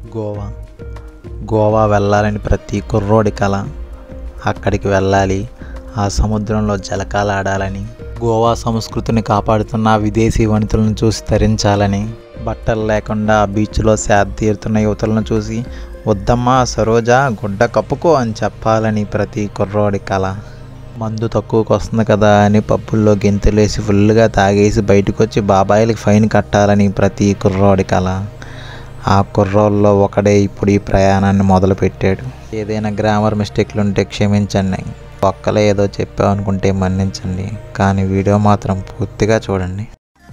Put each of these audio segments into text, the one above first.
గోవా గోవా వెళ్ళాలని ప్రతి కుర్రోడి కల అక్కడికి వెళ్ళాలి ఆ సముద్రంలో జలకాలు ఆడాలని గోవా సంస్కృతిని కాపాడుతున్న విదేశీ వనితులను చూసి తరించాలని బట్టలు లేకుండా ఆ బీచ్లో సేద తీరుతున్న యువతులను చూసి వద్దమ్మా సరోజ గుడ్డ కప్పుకో అని చెప్పాలని ప్రతి కుర్రోడి కల మందు తక్కువకు వస్తుంది కదా అని పప్పుల్లో గెంతులేసి ఫుల్గా తాగేసి బయటకు వచ్చి బాబాయిలకి ఫైన్ కట్టాలని ప్రతి కుర్రోడి కల ఆ కుర్రోల్లో ఒకడే ఇప్పుడు ఈ ప్రయాణాన్ని మొదలుపెట్టాడు ఏదైనా గ్రామర్ మిస్టేక్లు ఉంటే క్షమించండి ఒక్కలే ఏదో చెప్పామనుకుంటే మన్నించండి కానీ వీడియో మాత్రం పూర్తిగా చూడండి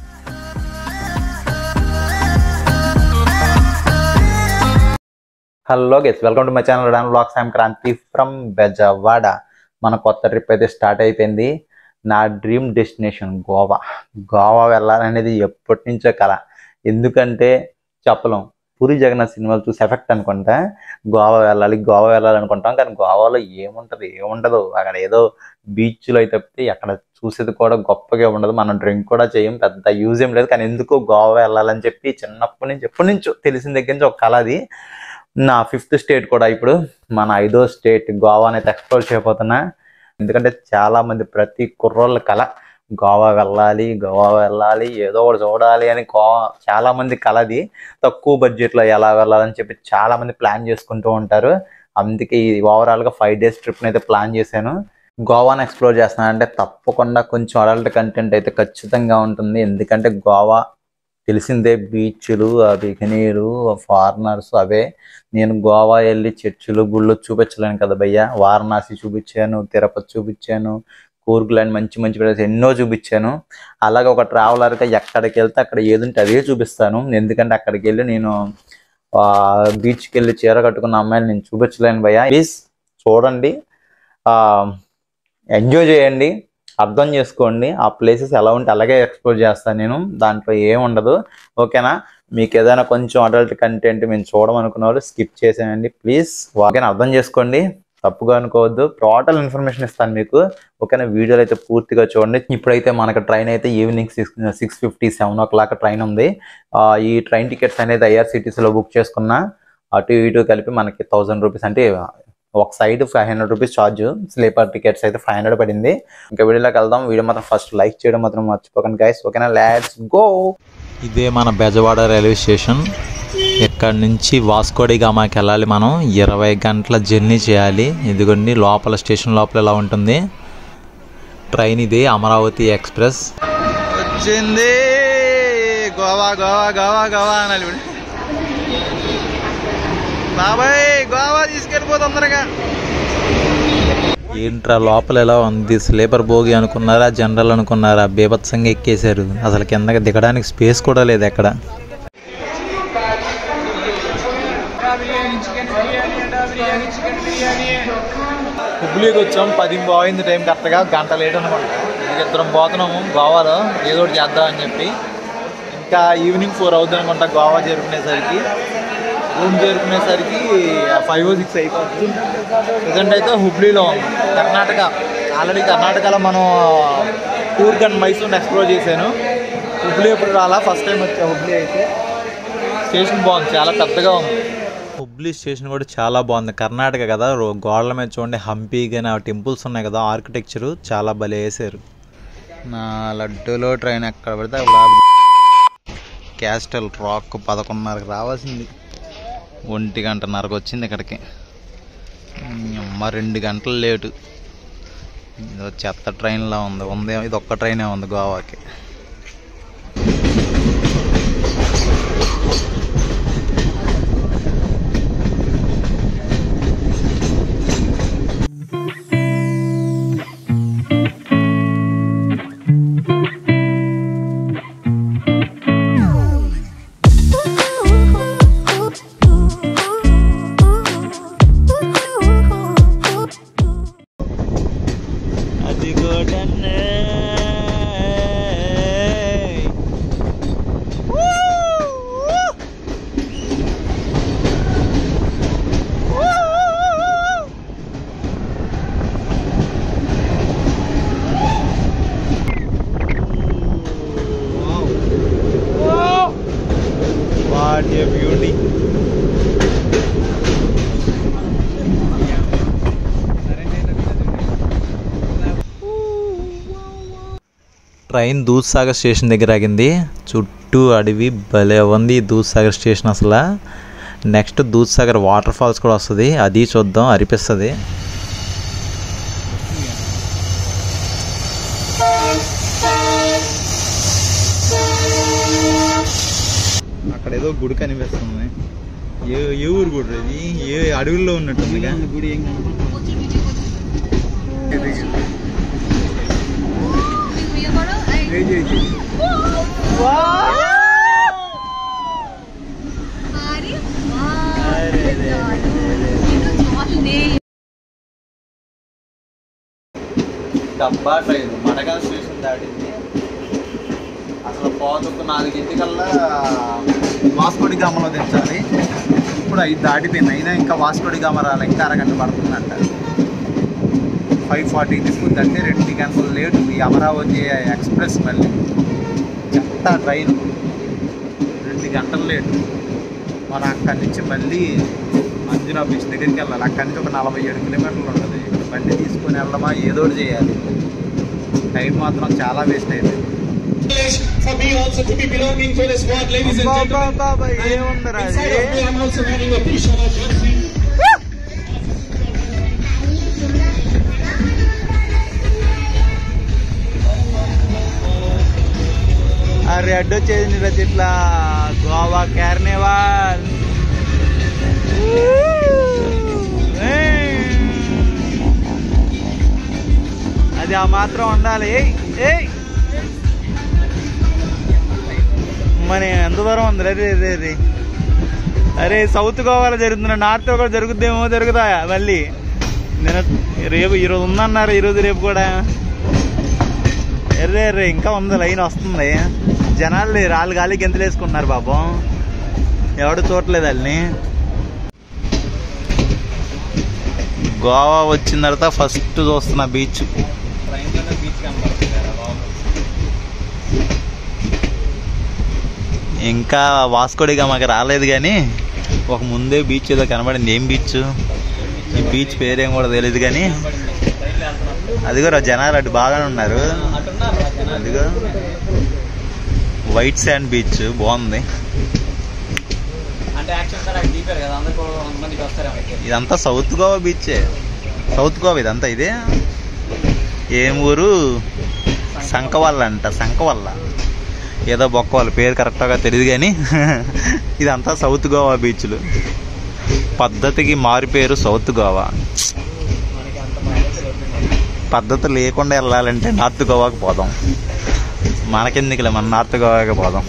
hello guys welcome to my channel Don blogs I'm Kranthi from Bezawada మన కొత్త ట్రిప్ అయితే స్టార్ట్ అయిపోయింది నా డ్రీమ్ డెస్టినేషన్ గోవా గోవా వెళ్ళాలనేది ఎప్పటి నుంచో కల ఎందుకంటే చెప్పలేం పూరి జగన్నాథ్ సినిమాలు చూసి ఎఫెక్ట్ అనుకుంటా గోవా వెళ్ళాలి గోవా వెళ్ళాలి అనుకుంటాం కానీ గోవాలో ఏముంటది ఏముండదు అక్కడ ఏదో బీచ్లో అయితే తప్పితే అక్కడ చూసేది కూడా గొప్పగా ఉండదు మనం డ్రింక్ కూడా చేయం పెద్ద యూజ్ ఏం లేదు కానీ ఎందుకో గోవా వెళ్ళాలని చెప్పి చిన్నప్పటి నుంచి ఎప్పటి నుంచో తెలిసిన దగ్గర నుంచి ఒక కళ అది నా ఫిఫ్త్ స్టేట్ కూడా ఇప్పుడు మన ఐదో స్టేట్ గోవాని అయితే ఎక్స్ప్లోర్ చేయబోతున్నా ఎందుకంటే చాలా మంది ప్రతి కుర్రోళ్ళ కళ గోవా వెళ్ళాలి గోవా వెళ్ళాలి ఏదో ఒకటి చూడాలి అని గోవా చాలా మంది కలది తక్కువ బడ్జెట్ లో ఎలా వెళ్ళాలని చెప్పి చాలా మంది ప్లాన్ చేసుకుంటూ ఉంటారు అందుకే ఈ ఓవరాల్ గా ఫైవ్ డేస్ ట్రిప్ అయితే ప్లాన్ చేశాను గోవాని ఎక్స్ప్లోర్ చేస్తున్నాను అంటే తప్పకుండా కొంచెం అడల్ట్ కంటెంట్ అయితే ఖచ్చితంగా ఉంటుంది ఎందుకంటే గోవా తెలిసిందే బీచ్లు ఆ బికినీలు ఫారినర్స్ అవే నేను గోవా వెళ్ళి చర్చిలు గుళ్ళు చూపించలేను కదా భయ్య వారణాసి చూపించాను తిరుపతి చూపించాను కూర్గ్ లాంటి మంచి మంచి ప్లేస్ ఎన్నో చూపించాను అలాగే ఒక ట్రావెలర్గా ఎక్కడికి వెళ్తే అక్కడ ఏదుంటే అదే చూపిస్తాను ఎందుకంటే అక్కడికి వెళ్ళి నేను ఆ బీచ్కి వెళ్ళి చీర కట్టుకున్న అమ్మాయిని నేను చూపించలేను భయ్య ప్లీజ్ చూడండి ఆ ఎంజాయ్ చేయండి అర్థం చేసుకోండి ఆ ప్లేసెస్ ఎలా ఉంటే అలాగే ఎక్స్ప్లోర్ చేస్తాను నేను దాంట్లో ఏం ఉండదు ఓకేనా మీకు ఏదైనా కొంచెం అడల్ట్ కంటెంట్ మేము చూడమనుకున్న వాళ్ళు స్కిప్ చేసేయండి ప్లీజ్ ఓకేనా అర్థం చేసుకోండి తప్పుగా అనుకోవద్దు టోటల్ ఇన్ఫర్మేషన్ ఇస్తాను మీకు ఓకేనా వీడియోలు అయితే పూర్తిగా చూడండి ఇప్పుడైతే మనకు ట్రైన్ అయితే evening six six fifty seven o'clock train ఉంది ఆ, ఈ ట్రైన్ టికెట్స్ అనేది ఐఆర్సిటీసీలో బుక్ చేసుకున్నా అటు ఇటు కలిపి మనకి థౌజండ్ రూపీస్ అంటే ఒక side five hundred rupees charge sleeper tickets అయితే ఫైవ్ హండ్రెడ్ పడింది ఇంకా వీడియోలోకి వెళ్దాం వీడియో మాత్రం ఫస్ట్ లైక్ చేయడం మాత్రం మర్చిపోకండి గైస్ ఓకేనా లెట్స్ గో ఇదే మన బెజవాడ రైల్వే స్టేషన్ ఇక్కడ నుంచి వాస్కోడి గామాకి వెళ్ళాలి మనం ఇరవై గంటల జర్నీ చేయాలి ఇదిగోండి లోపల స్టేషన్ లోపల ఎలా ఉంటుంది ట్రైన్ ఇది అమరావతి ఎక్స్ప్రెస్ వచ్చింది గోవా గోవా గోవా గోవా అనాలి ఇప్పుడు బాబాయ్ గోవా తీసుకెళ్ళిపో తొందరగా ఏంట్రా లోపల ఎలా ఉంది స్లీపర్ బోగి అనుకున్నారా జనరల్ అనుకున్నారా బీభత్సంగా ఎక్కేశారు అసలు కిందకి దిగడానికి స్పేస్ కూడా లేదు ఎక్కడ హుబ్లీకి వచ్చాం పది పోయింది టైం కరెక్ట్గా గంట లేట్ అనమాట ఇంక ఇద్దరం పోతున్నాము గోవాలో ఏదో ఒకటి చేద్దామని చెప్పి ఇంకా ఈవినింగ్ ఫోర్ అవుతుంది అనుకుంటా గోవా చేరుకునేసరికి రూమ్ చేరుకునేసరికి ఫైవ్ సిక్స్ అయిపోతుంది ప్రజెంట్ అయితే హుబ్లీలో ఉంది కర్ణాటక ఆల్రెడీ కర్ణాటకలో మనం కూర్గ్ అండ్ మైసూర్ ఎక్స్ప్లోర్ చేశాను హుబ్లీ ఎప్పుడు రాలా ఫస్ట్ టైం వచ్చా హుబ్లీ అయితే స్టేషన్ బాగుంది చాలా పెద్దగా ఉంది హుబ్లీ స్టేషన్ కూడా చాలా బాగుంది కర్ణాటక కదా రో- గోడల మీద చూడండి హంపీ కానీ ఆ టెంపుల్స్ ఉన్నాయి కదా ఆర్కిటెక్చర్ చాలా భలే వేసారు నా లడ్డూలో ట్రైన్ ఎక్కడ పడితే అక్కడ ఆపి- క్యాస్టల్ రాక్ పదకొండున్నరకు రావాల్సింది ఒంటి గంటన్నరకు వచ్చింది ఇక్కడికి అమ్మ రెండు గంటలు లేటు ఇదో చెత్త ట్రైన్లా ఉంది ఉంది ఇది ఒక్క ట్రైనే ఉంది గోవాకి అది ట్రైన్ దూద్సాగర్ స్టేషన్ దగ్గర ఆగింది చుట్టూ అడవి భలే ఉంది ఈ దూద్సాగర్ స్టేషన్ అసలు నెక్స్ట్ దూద్సాగర్ వాటర్ ఫాల్స్ కూడా వస్తుంది అది చూద్దాం అరిపిస్తుంది అక్కడ ఏదో గుడి కనిపిస్తుంది ఏ ఏ ఊరు గుడి ఇది ఏ అడవుల్లో ఉన్నట్టుంది గుడి డబ్బా ట్రైన్ మడగా స్టేషన్ దాటింది అసలు పోతుకు నాలుగింటికల్లా వాస్కోడి గామలో తెచ్చాలి ఇప్పుడు ఐదు దాటిపోయింది అయినా ఇంకా వాస్కోడి గామ రాలి ఇంకా అరగంట పడుతుందంట ఫైవ్ ఫార్టీ తీసుకుందంటే రెండు గంటలు లేటు ఈ అమరావతి ఎక్స్ప్రెస్ మళ్ళీ ఎంత ట్రైన్ రెండు గంటలు లేటు మనం అక్కడి నుంచి మళ్ళీ అంజనా బీచ్ దగ్గరికి వెళ్ళాలి అక్కడి నుంచి ఒక నలభై ఏడు కిలోమీటర్లు ఉంటుంది ఇక్కడ బండి తీసుకొని వెళ్ళడమా ఏదో ఒకటి చేయాలి టైం మాత్రం చాలా వేస్ట్ అయిపోయింది for me also to be belonging to the squad, ladies and gentlemen. ఏముందరా Inside of me, I'm also wearing a Pishana jersey. ఆ రెడ్ వచ్చేది నీళ్ళ చెట్ల గోవా కార్నివాల్ అది ఆ మాత్రం ఉండాలి ఏయ్, ఏయ్. మన ఎంత దూరం ఉంది అరే అరే అరే అరే సౌత్ గోవాలో జరుగుతున్న నార్త్ కూడా జరుగుద్దేమో జరుగుతాయా మళ్ళీ నేను రేపు ఈరోజు ఉందన్నారు ఈరోజు రేపు కూడా ఎర్రే ఎర్రే ఇంకా ఉంది లైన్ వస్తుంది జనాలు లేరు వాళ్ళు గాలి గెంతులు వేసుకున్నారు పాపం ఎవడు చూడలేదు వాళ్ళని గోవా వచ్చిన తర్వాత ఫస్ట్ చూస్తున్న బీచ్ ఇంకా వాస్కోడిగా మాకు రాలేదు కానీ ఒక ముందే బీచ్ ఏదో కనబడింది ఏం బీచ్ ఈ బీచ్ పేరేం కూడా తెలియదు కానీ అదిగో రా జనాలు అటు బాగానే ఉన్నారు అదిగో వైట్ శాండ్ బీచ్ బాగుంది అంటే యాక్చువల్ సార్ అక్కడ దీపారు కదా అందరు కూడా మందికి వస్తారేమో ఇదంతా సౌత్ గోవా బీచే సౌత్ గోవా ఇదంతా ఇదే ఏం ఊరు సంకవల్ల అంట సంకవల్ల ఏదో బొక్క వాళ్ళ పేరు కరెక్ట్గా తెలియదు కానీ ఇదంతా సౌత్ గోవా బీచ్లు పద్ధతికి మారు పేరు సౌత్ గోవా పద్ధతి లేకుండా వెళ్ళాలంటే నార్త్ గోవాకి పోదాం మనకెందుకులే మన నార్త్ గోవాకి పోదాం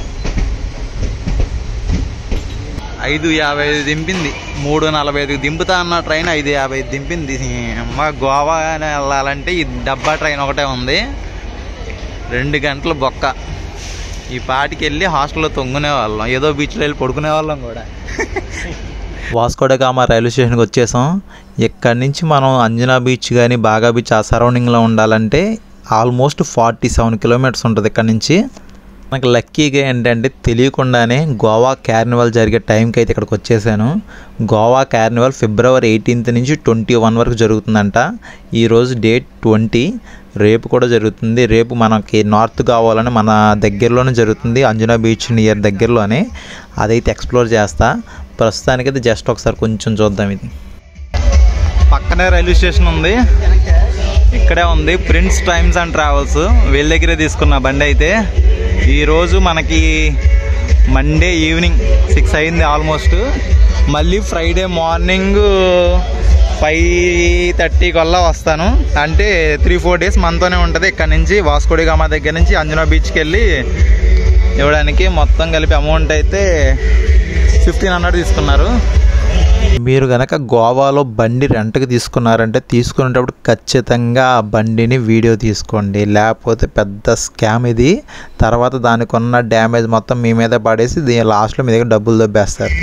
ఐదు యాభై ఐదు దింపింది మూడు నలభై ఐదుకి దింపుతా అన్న ట్రైన్ ఐదు యాభై ఐదు దింపింది అమ్మ గోవా వెళ్ళాలంటే ఈ డబ్బా ట్రైన్ ఒకటే ఉంది రెండు గంటలు బొక్క ఈ పాటికి వెళ్ళి హాస్టల్లో తొంగునే వాళ్ళం ఏదో బీచ్లో వెళ్ళి పడుకునే వాళ్ళం కూడా వాస్కోడగామా రైల్వే స్టేషన్కి వచ్చేసాం ఇక్కడి నుంచి మనం అంజనా బీచ్ కానీ బాగా బీచ్ ఆ సరౌండింగ్లో ఉండాలంటే ఆల్మోస్ట్ ఫార్టీ సెవెన్ కిలోమీటర్స్ ఉంటుంది ఇక్కడ నుంచి మనకు లక్కీగా ఏంటంటే తెలియకుండానే గోవా కార్నివాల్ జరిగే టైంకి అయితే ఇక్కడికి వచ్చేసాను గోవా కార్నివాల్ ఫిబ్రవరి ఎయిటీన్త్ నుంచి ట్వంటీ వన్ వరకు జరుగుతుందంట ఈరోజు డేట్ ట్వంటీ రేపు కూడా జరుగుతుంది రేపు మనకి నార్త్ కావాలని మన దగ్గరలోనే జరుగుతుంది అంజనా బీచ్ నియర్ దగ్గరలోనే అదైతే ఎక్స్ప్లోర్ చేస్తా ప్రస్తుతానికైతే జస్ట్ ఒకసారి కొంచెం చూద్దాం ఇది పక్కనే రైల్వే స్టేషన్ ఉంది ఇక్కడే ఉంది ప్రిన్స్ టైమ్స్ అండ్ ట్రావెల్స్ వీళ్ళ దగ్గరే తీసుకున్న బండి అయితే ఈరోజు మనకి మండే ఈవినింగ్ సిక్స్ అయింది ఆల్మోస్ట్ మళ్ళీ ఫ్రైడే మార్నింగ్ ఫైవ్ థర్టీ కల్లా వస్తాను అంటే త్రీ ఫోర్ డేస్ మనతోనే ఉంటుంది ఇక్కడ నుంచి వాస్కోడిగామా దగ్గర నుంచి అంజనా బీచ్కి వెళ్ళి ఇవ్వడానికి మొత్తం కలిపి అమౌంట్ అయితే ఫిఫ్టీన్ హండ్రెడ్ తీసుకున్నారు మీరు గనక గోవాలో బండి రెంట్కి తీసుకున్నారంటే తీసుకునేటప్పుడు ఖచ్చితంగా ఆ బండిని వీడియో తీసుకోండి లేకపోతే పెద్ద స్కామ్ ఇది తర్వాత దానికి ఉన్న డ్యామేజ్ మొత్తం మీ మీద పడేసి దీని లాస్ట్లో మీ దగ్గర డబ్బులు దొబ్బేస్తారు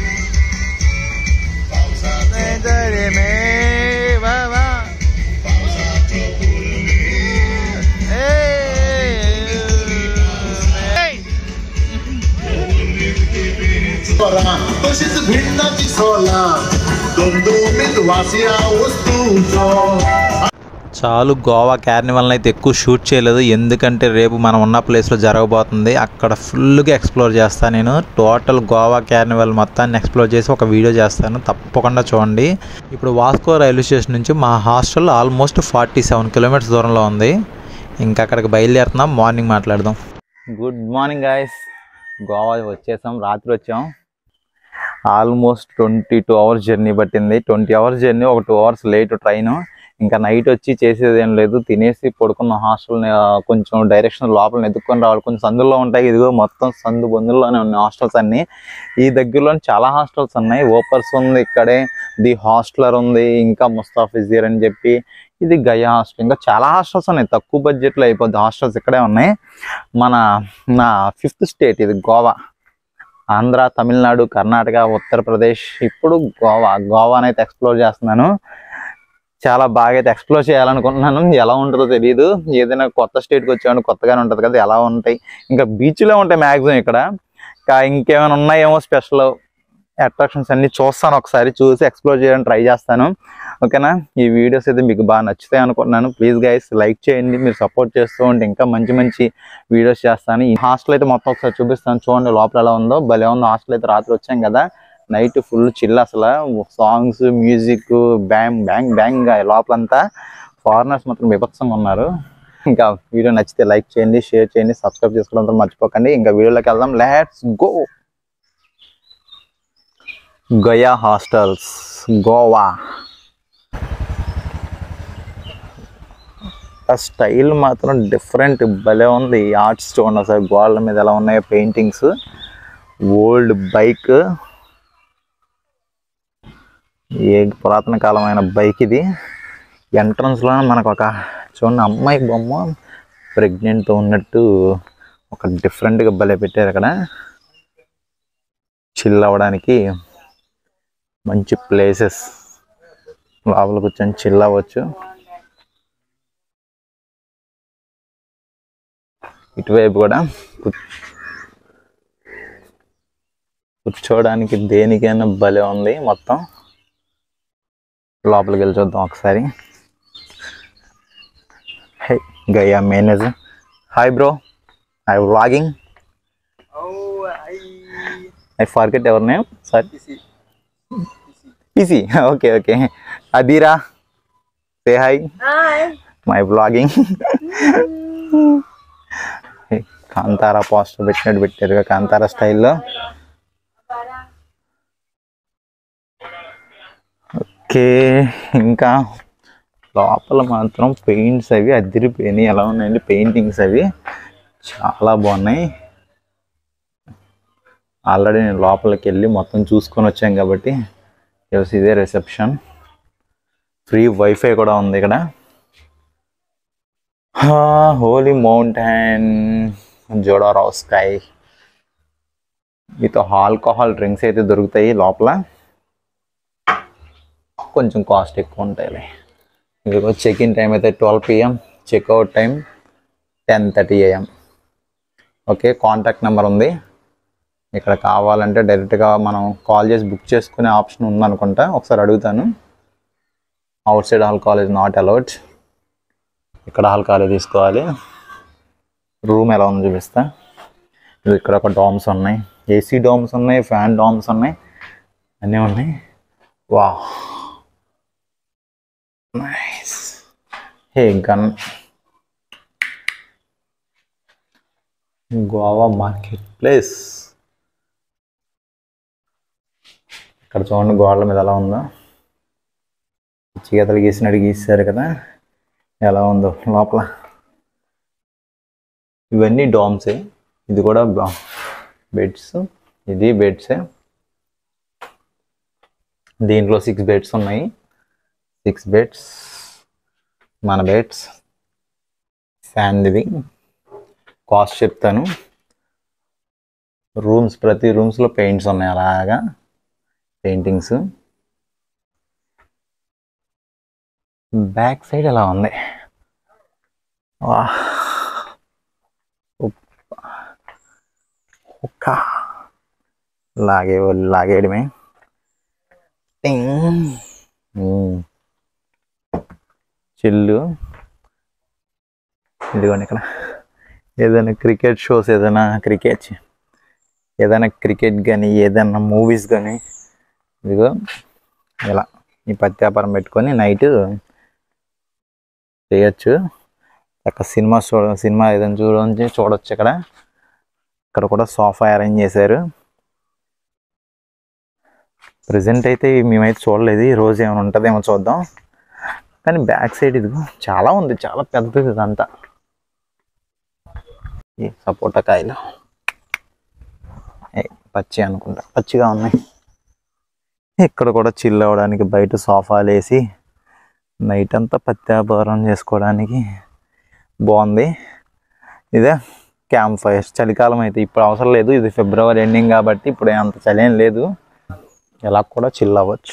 तशीच भिन्नाची सोला दोन दोन वासिया वस्तूंचो చాలు గోవా క్యార్నివల్ని అయితే ఎక్కువ షూట్ చేయలేదు ఎందుకంటే రేపు మనం ఉన్న ప్లేస్లో జరగబోతుంది అక్కడ ఫుల్గా ఎక్స్ప్లోర్ చేస్తాను నేను టోటల్ గోవా క్యార్నివల్ మొత్తాన్ని ఎక్స్ప్లోర్ చేసి ఒక వీడియో చేస్తాను తప్పకుండా చూడండి ఇప్పుడు వాస్కో రైల్వే స్టేషన్ నుంచి మా hostel almost forty seven kilometres దూరంలో ఉంది ఇంకా అక్కడికి బయలుదేరుతున్నాం మార్నింగ్ మాట్లాడదాం గుడ్ మార్నింగ్ గాయస్ గోవా వచ్చేసాం రాత్రి వచ్చాం almost twenty two hours journey పట్టింది ట్వంటీ అవర్స్ జర్నీ ఒక టూ అవర్స్ లేట్ ట్రైన్ ఇంకా నైట్ వచ్చి చేసేది ఏం లేదు తినేసి పడుకున్న హాస్టల్ కొంచెం డైరెక్షన్ లోపల ఎదుక్కొని రావాలి కొంచెం సందుల్లో ఉంటాయి ఇదిగో మొత్తం సందు బొందుల్లోనే ఉన్నాయి హాస్టల్స్ అన్ని ఈ దగ్గరలో చాలా హాస్టల్స్ ఉన్నాయి ఓపర్స్ ఉంది ఇక్కడే ది హాస్టలర్ ఉంది ఇంకా ముస్తాఫిజీర్ అని చెప్పి ఇది గయా హాస్టల్ ఇంకా చాలా హాస్టల్స్ ఉన్నాయి తక్కువ బడ్జెట్లో అయిపోద్ది హాస్టల్స్ ఇక్కడే ఉన్నాయి మన నా ఫిఫ్త్ స్టేట్ ఇది గోవా ఆంధ్ర తమిళనాడు కర్ణాటక ఉత్తరప్రదేశ్ ఇప్పుడు గోవా గోవానైతే ఎక్స్ప్లోర్ చేస్తున్నాను చాలా బాగా అయితే ఎక్స్ప్లోర్ చేయాలనుకుంటున్నాను ఎలా ఉంటుందో తెలియదు ఏదైనా కొత్త స్టేట్కి వచ్చాను కొత్తగానే ఉంటుంది కదా ఎలా ఉంటాయి ఇంకా బీచ్లో ఉంటాయి మ్యాక్సిమం ఇక్కడ ఇంకా ఇంకేమైనా ఉన్నాయేమో స్పెషల్ అట్రాక్షన్స్ అన్ని చూస్తాను ఒకసారి చూసి ఎక్స్ప్లోర్ చేయడానికి ట్రై చేస్తాను ఓకేనా ఈ వీడియోస్ అయితే మీకు బాగా నచ్చుతాయి అనుకుంటున్నాను ప్లీజ్ గైస్ లైక్ చేయండి మీరు సపోర్ట్ చేస్తూ ఉంటే ఇంకా మంచి మంచి వీడియోస్ చేస్తాను ఈ హాస్టల్ అయితే మొత్తం ఒకసారి చూపిస్తాను చూడండి లోపల ఎలా ఉందో భలే ఉందో హాస్టల్ అయితే రాత్రి వచ్చాం కదా నైట్ ఫుల్ చిల్ అసలు songs music bang bang bang లోపలంతా ఫారినర్స్ మాత్రం విభత్సంగా ఉన్నారు ఇంకా వీడియో నచ్చితే లైక్ చేయండి షేర్ చేయండి సబ్స్క్రైబ్ చేసుకోవడం మర్చిపోకండి ఇంకా వీడియోలోకి వెళ్దాం let's go Gaia hostels Goa ఆ స్టైల్ మాత్రం డిఫరెంట్ భలే ఉంది ఈ ఆర్ట్స్ చూడండి అసలు గోడల మీద ఎలా ఉన్నాయో పెయింటింగ్స్ ఓల్డ్ బైక్ ఏ పురాతన కాలమైన బైక్ ఇది ఎంట్రన్స్లో మనకు ఒక చూడండి అమ్మాయి బొమ్మ ప్రెగ్నెంట్ ఉన్నట్టు ఒక డిఫరెంట్గా భలే పెట్టారు అక్కడ చిల్ అవ్వడానికి మంచి ప్లేసెస్ లోపల కూర్చొని చిల్ అవ్వచ్చు ఇటువైపు కూడా కు- కూర్చోవడానికి దేనికైనా భలే ఉంది మొత్తం లోపలికి వెళ్ళి చూద్దాం ఒకసారి hey Gaia manager hi bro I vlogging I forget ever name sir PC okay okay అదీరా say hi my vlogging Kantara poster పెట్టినట్టు పెట్టారు కాంతారా స్టైల్లో ఓకే ఇంకా లోపల మాత్రం పెయింట్స్ అవి అదిరిపోయినాయి ఎలా ఉన్నాయండి పెయింటింగ్స్ అవి చాలా బాగున్నాయి ఆల్రెడీ నేను లోపలికి వెళ్ళి మొత్తం చూసుకొని వచ్చాం కాబట్టి ఈరోజు ఇదే రిసెప్షన్ ఫ్రీ వైఫై కూడా ఉంది ఇక్కడ హోలీ మౌంటైన్ జోడారావు స్కై మీతో ఆల్కహాల్ డ్రింక్స్ అయితే దొరుకుతాయి లోపల కొంచెం కాస్ట్ ఎక్కువ ఉంటాయి ఇదిగో చెక్ ఇన్ టైం అయితే twelve PM checkout time ten thirty AM okay contact number ఉంది ఇక్కడ కావాలంటే డైరెక్ట్గా మనం కాల్ చేసి బుక్ చేసుకునే ఆప్షన్ ఉందనుకుంటా ఒకసారి అడుగుతాను outside hall college not allowed ఇక్కడ హాల్ కాలేజ్ తీసుకోవాలి రూమ్ ఎలా ఉందో చూపిస్తా ఇది ఇక్కడ ఒక డామ్స్ ఉన్నాయి ఏసీ డామ్స్ ఉన్నాయి ఫ్యాన్ డామ్స్ ఉన్నాయి అన్నీ ఉన్నాయి వా నైస్ హే గన్ గోవా మార్కెట్ ప్లేస్ ఇక్కడ చూడండి గోడల మీద ఎలా ఉందో గీతలు గీసినట్టు గీసారు కదా ఎలా ఉందో లోపల ఇవన్నీ డామ్సే ఇది కూడా బెడ్స్ ఇది బెడ్సే దీంట్లో సిక్స్ బెడ్స్ ఉన్నాయి సిక్స్ బెడ్స్ మన బెడ్స్ ఫ్యాన్ ఇవి కాస్ట్ చెప్తాను రూమ్స్ ప్రతి రూమ్స్లో పెయింట్స్ ఉన్నాయి అలాగా పెయింటింగ్స్ బ్యాక్ సైడ్ ఎలా ఉంది వా ఒక్క లాగే లాగేయడమే టింగ్. మ్మ్. చిల్లు ఇదిగోండి ఇక్కడ ఏదైనా క్రికెట్ షోస్ ఏదైనా క్రికెట్ ఏదైనా క్రికెట్ కానీ ఏదైనా మూవీస్ కానీ ఇదిగో ఇలా ఈ పత్తి వ్యాపారం పెట్టుకొని నైట్ చేయొచ్చు అక్కడ సినిమా చూడ సినిమా ఏదైనా చూడొచ్చు చూడొచ్చు ఇక్కడ ఇక్కడ కూడా సోఫా అరేంజ్ చేశారు ప్రజెంట్ అయితే మేమైతే చూడలేదు ఈ రోజు ఏమైనా ఉంటుందేమో చూద్దాం కానీ బ్యాక్ సైడ్ ఇదిగో చాలా ఉంది చాలా పెద్దది ఇదంతా ఈ సపోటా కాయలు ఏ, పచ్చి అనుకుంటా పచ్చిగా ఉన్నాయి ఇక్కడ కూడా చిల్ అవ్వడానికి బయట సోఫాలు వేసి నైట్ అంతా పత్తి వ్యాపారం చేసుకోవడానికి బాగుంది ఇదే క్యాంప్ ఫైర్ చలికాలం అయితే ఇప్పుడు అవసరం లేదు ఇది ఫిబ్రవరి ఎండింగ్ కాబట్టి ఇప్పుడు అంత చలి ఏం లేదు ఇలా కూడా చిల్ అవ్వచ్చు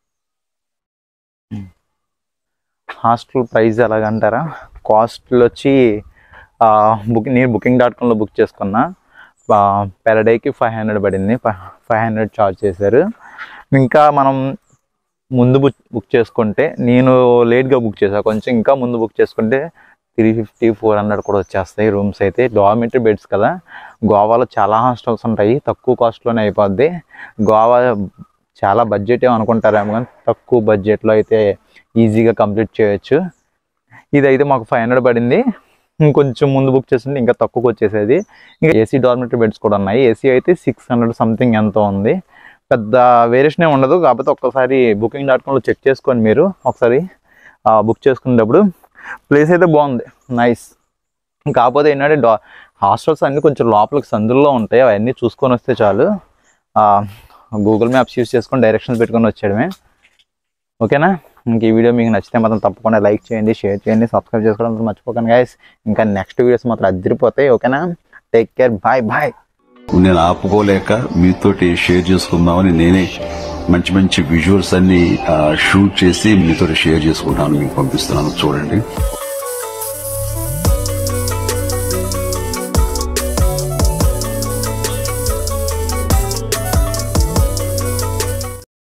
హాస్టల్ ప్రైస్ ఎలాగంటారా కాస్ట్లు వచ్చి బుక్ నేను బుకింగ్ డాట్ కామ్లో బుక్ చేసుకున్నా పెర్ డేకి ఫైవ్ హండ్రెడ్ పడింది ఫైవ్ హండ్రెడ్ ఛార్జ్ చేశారు ఇంకా మనం ముందు బుక్ బుక్ చేసుకుంటే నేను లేట్గా బుక్ చేసా కొంచెం ఇంకా ముందు బుక్ చేసుకుంటే త్రీ ఫిఫ్టీ ఫోర్ హండ్రెడ్ కూడా వచ్చేస్తాయి రూమ్స్ అయితే డార్మెటరీ బెడ్స్ కదా గోవాలో చాలా హాస్టల్స్ ఉంటాయి తక్కువ కాస్ట్లోనే అయిపోద్ది గోవా చాలా బడ్జెట్ ఏమో అనుకుంటారేమో కానీ తక్కువ బడ్జెట్లో అయితే ఈజీగా కంప్లీట్ చేయొచ్చు ఇదైతే మాకు ఫైవ్ హండ్రెడ్ పడింది ఇంకొంచెం ముందు బుక్ చేస్తుంటే ఇంకా తక్కువకి వచ్చేసేది ఇంకా ఏసీ డార్మెటరీ బెడ్స్ కూడా ఉన్నాయి ఏసీ అయితే సిక్స్ హండ్రెడ్ సంథింగ్ ఎంతో ఉంది పెద్ద వేరియేషన్ ఏమి ఉండదు కాకపోతే ఒక్కసారి బుకింగ్ డాట్ కామ్లో చెక్ చేసుకొని మీరు ఒకసారి బుక్ చేసుకునేటప్పుడు ప్లేస్ అయితే బాగుంది నైస్ కాకపోతే ఏంటంటే డా హాస్టల్స్ అన్నీ కొంచెం లోపలికి సందుల్లో ఉంటాయి అవన్నీ చూసుకొని వస్తే చాలు గూగుల్ మ్యాప్స్ యూస్ చేసుకొని డైరెక్షన్స్ పెట్టుకొని వచ్చేయడమే ఓకేనా ఇంక ఈ వీడియో మీకు నచ్చితే మాత్రం తప్పకుండా లైక్ చేయండి షేర్ చేయండి సబ్స్క్రైబ్ చేసుకోవడం మాత్రం మర్చిపోకండి గైస్ ఇంకా నెక్స్ట్ వీడియోస్ మాత్రం అదిరిపోతాయి ఓకేనా టేక్ కేర్ బాయ్ బాయ్ నేను ఆపుకోలేక మీతోటి షేర్ చేసుకుందామని నేనే మంచి మంచి విజువల్స్ అన్ని షూట్ చేసి మీతో షేర్ చేసుకుంటాను మీకు పంపిస్తున్నాను చూడండి